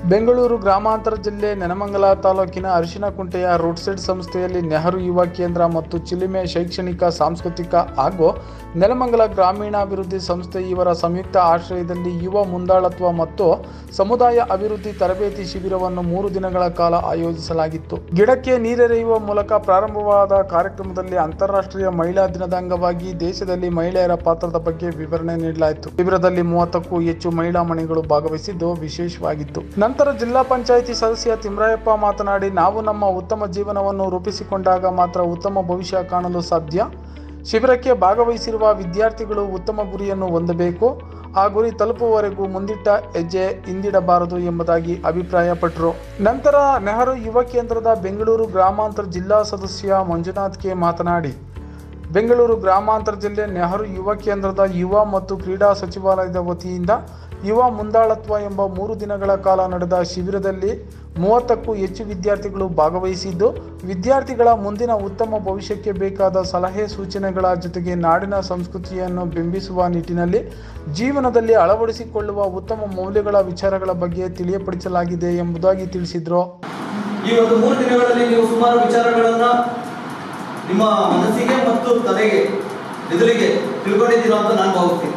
ಬೆಂಗಳೂರು ಗ್ರಾಮಾಂತರ ಜಿಲ್ಲೆ ನೆನಮಂಗಲ ತಾಲೂಕಿನ ಅರಿಶಿನಕುಂಟೆಯ ರೂಟ್ಸೆಡ್ ಸಂಸ್ಥೆಯಲ್ಲಿ ನೆಹರು ಯುವ ಕೇಂದ್ರ ಮತ್ತು ಚಿಲಿಮೆ ಶೈಕ್ಷಣಿಕ ಸಾಂಸ್ಕೃತಿಕ ಹಾಗೂ ನೆಲಮಂಗಲ ಗ್ರಾಮೀಣಾಭಿವೃದ್ಧಿ ಸಂಸ್ಥೆ ಇವರ ಸಂಯುಕ್ತ ಆಶ್ರಯದಲ್ಲಿ ಯುವ ಮುಂದಾಳತ್ವ ಮತ್ತು ಸಮುದಾಯ ಅಭಿವೃದ್ಧಿ ತರಬೇತಿ ಶಿಬಿರವನ್ನು ಮೂರು ದಿನಗಳ ಕಾಲ ಆಯೋಜಿಸಲಾಗಿತ್ತು ಗಿಡಕ್ಕೆ ನೀರೆರೆಯುವ ಮೂಲಕ ಪ್ರಾರಂಭವಾದ ಕಾರ್ಯಕ್ರಮದಲ್ಲಿ ಅಂತಾರಾಷ್ಟ್ರೀಯ ಮಹಿಳಾ ದಿನದ ಅಂಗವಾಗಿ ದೇಶದಲ್ಲಿ ಮಹಿಳೆಯರ ಪಾತ್ರದ ಬಗ್ಗೆ ವಿವರಣೆ ನೀಡಲಾಯಿತು ಶಿಬಿರದಲ್ಲಿ ಮೂವತ್ತಕ್ಕೂ ಹೆಚ್ಚು ಮಹಿಳಾ ಮಣಿಗಳು ಭಾಗವಹಿಸಿದ್ದು ವಿಶೇಷವಾಗಿತ್ತು ನಂತರ ಜಿಲ್ಲಾ ಪಂಚಾಯಿತಿ ಸದಸ್ಯ ತಿಮ್ರಾಯಪ್ಪ ಮಾತನಾಡಿ ನಾವು ನಮ್ಮ ಉತ್ತಮ ಜೀವನವನ್ನು ರೂಪಿಸಿಕೊಂಡಾಗ ಮಾತ್ರ ಉತ್ತಮ ಭವಿಷ್ಯ ಕಾಣಲು ಸಾಧ್ಯ ಶಿಬಿರಕ್ಕೆ ಭಾಗವಹಿಸಿರುವ ವಿದ್ಯಾರ್ಥಿಗಳು ಉತ್ತಮ ಗುರಿಯನ್ನು ಹೊಂದಬೇಕು ಆ ಗುರಿ ತಲುಪುವವರೆಗೂ ಮುಂದಿಟ್ಟ ಹೆಜ್ಜೆ ಹಿಂದಿಡಬಾರದು ಎಂಬುದಾಗಿ ಅಭಿಪ್ರಾಯಪಟ್ಟರು ನಂತರ ನೆಹರು ಯುವ ಕೇಂದ್ರದ ಬೆಂಗಳೂರು ಗ್ರಾಮಾಂತರ ಜಿಲ್ಲಾ ಸದಸ್ಯ ಮಂಜುನಾಥ್ ಕೆ ಮಾತನಾಡಿ ಬೆಂಗಳೂರು ಗ್ರಾಮಾಂತರ ಜಿಲ್ಲೆ ನೆಹರು ಯುವ ಕೇಂದ್ರದ ಯುವ ಮತ್ತು ಕ್ರೀಡಾ ಸಚಿವಾಲಯದ ವತಿಯಿಂದ ಯುವ ಮುಂದಾಳತ್ವ ಎಂಬ ಮೂರು ದಿನಗಳ ಕಾಲ ನಡೆದ ಶಿಬಿರದಲ್ಲಿ ಮೂವತ್ತಕ್ಕೂ ಹೆಚ್ಚು ವಿದ್ಯಾರ್ಥಿಗಳು ಭಾಗವಹಿಸಿದ್ದು ವಿದ್ಯಾರ್ಥಿಗಳ ಮುಂದಿನ ಉತ್ತಮ ಭವಿಷ್ಯಕ್ಕೆ ಬೇಕಾದ ಸಲಹೆ ಸೂಚನೆಗಳ ಜೊತೆಗೆ ನಾಡಿನ ಸಂಸ್ಕೃತಿಯನ್ನು ಬಿಂಬಿಸುವ ನಿಟ್ಟಿನಲ್ಲಿ ಜೀವನದಲ್ಲಿ ಅಳವಡಿಸಿಕೊಳ್ಳುವ ಉತ್ತಮ ಮೌಲ್ಯಗಳ ವಿಚಾರಗಳ ಬಗ್ಗೆ ತಿಳಿಯಪಡಿಸಲಾಗಿದೆ ಎಂಬುದಾಗಿ ತಿಳಿಸಿದರು ಈ ಒಂದು ಮೂರು ದಿನಗಳಲ್ಲಿ ನೀವು ಸುಮಾರು ವಿಚಾರಗಳನ್ನ ನಿಮ್ಮ ಮನಸ್ಸಿಗೆ ಮತ್ತು ತಲೆಗೆ ಮೆದುಳಿಗೆ ತಿಳ್ಕೊಂಡಿದ್ದೀರಾ ಅಂತ ನಾನು ಭಾವಿಸ್ತೀನಿ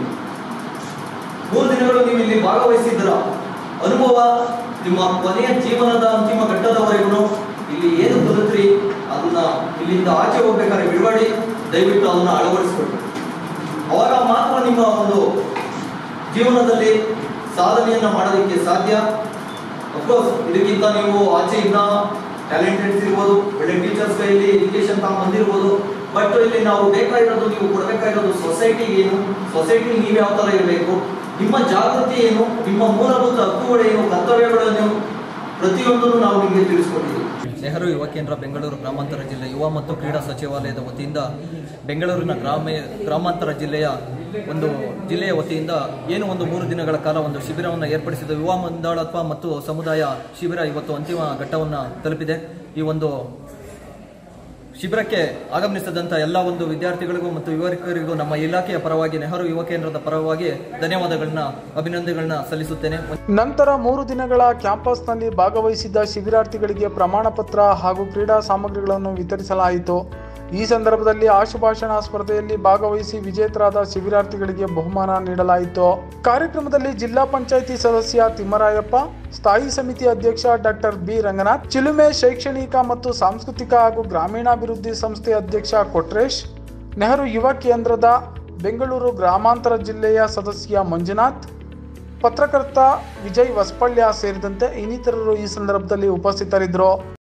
ಮೂರು ದಿನಗಳು ನೀವು ಇಲ್ಲಿ ಭಾಗವಹಿಸಿದ್ದೀರ ಅನುಭವ ನಿಮ್ಮ ಕೊನೆಯ ಜೀವನದ ಅಂತಿಮ ಘಟ್ಟದವರೆಗೂ ಇಲ್ಲಿ ಏನು ಕಲಿತ್ರಿ ಅದನ್ನ ಇಲ್ಲಿಂದ ಆಚೆ ಹೋಗ್ಬೇಕಾದ್ರೆ ಬಿಡುಗಡೆ ದಯವಿಟ್ಟು ಅದನ್ನ ಅಳವಡಿಸ್ಕೊಳ್ರಿ ಅವಾಗ ಮಾತ್ರ ನಿಮ್ಮ ಒಂದು ಜೀವನದಲ್ಲಿ ಸಾಧನೆಯನ್ನ ಮಾಡೋದಕ್ಕೆ ಸಾಧ್ಯ ಅಫ್ಕೋರ್ಸ್ ಇದಕ್ಕಿಂತ ನೀವು ಆಚೆಯಿಂದ ಟ್ಯಾಲೆಂಟೆಡ್ಸ್ ಇರ್ಬೋದು ಒಳ್ಳೆ ಟೀಚರ್ಸ್ ಕೈಯಲ್ಲಿ ಎಜುಕೇಶನ್ ತಾವು ಬಂದಿರ್ಬೋದು ಬಟ್ ಇಲ್ಲಿ ನಾವು ಬೇಕಾಗಿರೋದು ನೀವು ಕೊಡಬೇಕಾಗಿರೋದು ಸೊಸೈಟಿಗೆ ಏನು ಸೊಸೈಟಿ ನೀವು ಯಾವ ಥರ ಇರಬೇಕು ನಿಮ್ಮ ಜಾಗೃತಿ ಏನು ನಿಮ್ಮ ಮೂಲಭೂತ ಹಕ್ಕುಗಳೇನು ಕರ್ತವ್ಯಗಳೇನು ಪ್ರತಿಯೊಂದನ್ನು ನಾವು ನಿಮಗೆ ತಿಳಿಸ್ಕೊಟ್ಟಿದ್ದೀವಿ ನೆಹರು ಯುವ ಕೇಂದ್ರ ಬೆಂಗಳೂರು ಗ್ರಾಮಾಂತರ ಜಿಲ್ಲೆ ಯುವ ಮತ್ತು ಕ್ರೀಡಾ ಸಚಿವಾಲಯದ ವತಿಯಿಂದ ಬೆಂಗಳೂರಿನ ಗ್ರಾಮ ಗ್ರಾಮಾಂತರ ಜಿಲ್ಲೆಯ ಒಂದು ಜಿಲ್ಲೆಯ ವತಿಯಿಂದ ಏನು ಒಂದು ಮೂರು ದಿನಗಳ ಕಾಲ ಒಂದು ಶಿಬಿರವನ್ನು ಏರ್ಪಡಿಸಿದ ಯುವ ಮುಂದಾಳತ್ವ ಮತ್ತು ಸಮುದಾಯ ಶಿಬಿರ ಇವತ್ತು ಅಂತಿಮ ಘಟ್ಟವನ್ನು ತಲುಪಿದೆ ಈ ಒಂದು ಶಿಬಿರಕ್ಕೆ ಆಗಮಿಸಿದಂಥ ಎಲ್ಲ ಒಂದು ವಿದ್ಯಾರ್ಥಿಗಳಿಗೂ ಮತ್ತು ಯುವಕರಿಗೂ ನಮ್ಮ ಇಲಾಖೆಯ ಪರವಾಗಿ ನೆಹರು ಯುವ ಕೇಂದ್ರದ ಪರವಾಗಿ ಧನ್ಯವಾದಗಳನ್ನ ಅಭಿನಂದನೆಗಳನ್ನ ಸಲ್ಲಿಸುತ್ತೇನೆ ನಂತರ ಮೂರು ದಿನಗಳ ಕ್ಯಾಂಪಸ್ನಲ್ಲಿ ಭಾಗವಹಿಸಿದ್ದ ಶಿಬಿರಾರ್ಥಿಗಳಿಗೆ ಪ್ರಮಾಣ ಪತ್ರ ಹಾಗೂ ಕ್ರೀಡಾ ಸಾಮಗ್ರಿಗಳನ್ನು ವಿತರಿಸಲಾಯಿತು ಈ ಸಂದರ್ಭದಲ್ಲಿ ಆಶುಭಾಷಣ ಸ್ಪರ್ಧೆಯಲ್ಲಿ ಭಾಗವಹಿಸಿ ವಿಜೇತರಾದ ಶಿಬಿರಾರ್ಥಿಗಳಿಗೆ ಬಹುಮಾನ ನೀಡಲಾಯಿತು ಕಾರ್ಯಕ್ರಮದಲ್ಲಿ ಜಿಲ್ಲಾ ಪಂಚಾಯಿತಿ ಸದಸ್ಯ ತಿಮ್ಮರಾಯಪ್ಪ ಸ್ಥಾಯಿ ಸಮಿತಿ ಅಧ್ಯಕ್ಷ ಡಾಕ್ಟರ್ ಬಿ ರಂಗನಾಥ್ ಚಿಲುಮೆ ಶೈಕ್ಷಣಿಕ ಮತ್ತು ಸಾಂಸ್ಕೃತಿಕ ಹಾಗೂ ಗ್ರಾಮೀಣಾಭಿವೃದ್ಧಿ ಸಂಸ್ಥೆ ಅಧ್ಯಕ್ಷ ಕೊಟ್ರೇಶ್ ನೆಹರು ಯುವ ಕೇಂದ್ರದ ಬೆಂಗಳೂರು ಗ್ರಾಮಾಂತರ ಜಿಲ್ಲೆಯ ಸದಸ್ಯ ಮಂಜುನಾಥ್ ಪತ್ರಕರ್ತ ವಿಜಯ್ ವಸ್ಪಳ್ಯ ಸೇರಿದಂತೆ ಇನ್ನಿತರರು ಈ ಸಂದರ್ಭದಲ್ಲಿ ಉಪಸ್ಥಿತರಿದ್ದರು